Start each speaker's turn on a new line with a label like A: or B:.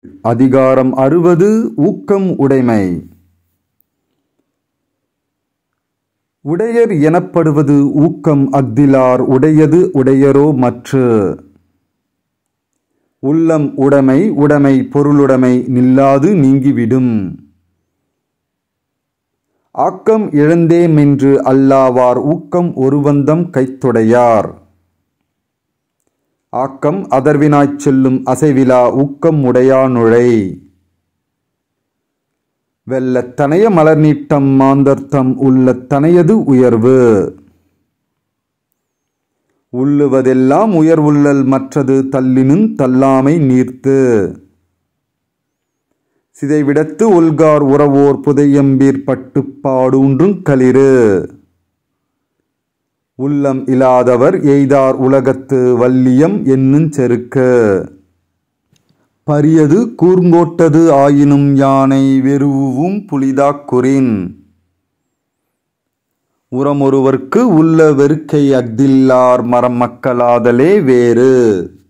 A: அதிகாரம் அறுபது ஊக்கம் உடைமை உடையர் எனப்படுவது ஊக்கம் அஃதிலார் உடையது உடையரோ மற்று உள்ளம் உடைமை உடைமை பொருளுடைமை நில்லாது நீங்கிவிடும் ஆக்கம் இழந்தேமென்று அல்லாவார் ஊக்கம் ஒருவந்தம் கைத்தொடையார் ஆக்கம் அதர்வினாய்ச் செல்லும் அசைவிலா ஊக்கம் உடையானுழை வெல்லத் தனைய மலர் நீட்டம் மாந்தர்த்தம் உள்ளத் தனையது உயர்வு உள்ளுவதெல்லாம் உயர்வுள்ளல் மற்றது தள்ளினும் தள்ளாமை நீர்த்து சிதைவிடத்து உள்கார் உறவோர் புதையம்பீர் பட்டுப் பாடூன்றும் களிறு உள்ளம் இலாதவர் எய்தார் உலகத்து வல்லியம் என்னுஞ் செருக்கு பரியது கூர்ங்கோட்டது ஆயினும் யானை வெறுவும் புலிதாக் குறின் உரமொருவர்க்கு உள்ள வெறுக்கை அஃதில்லார் மரம் மக்களாதலே வேறு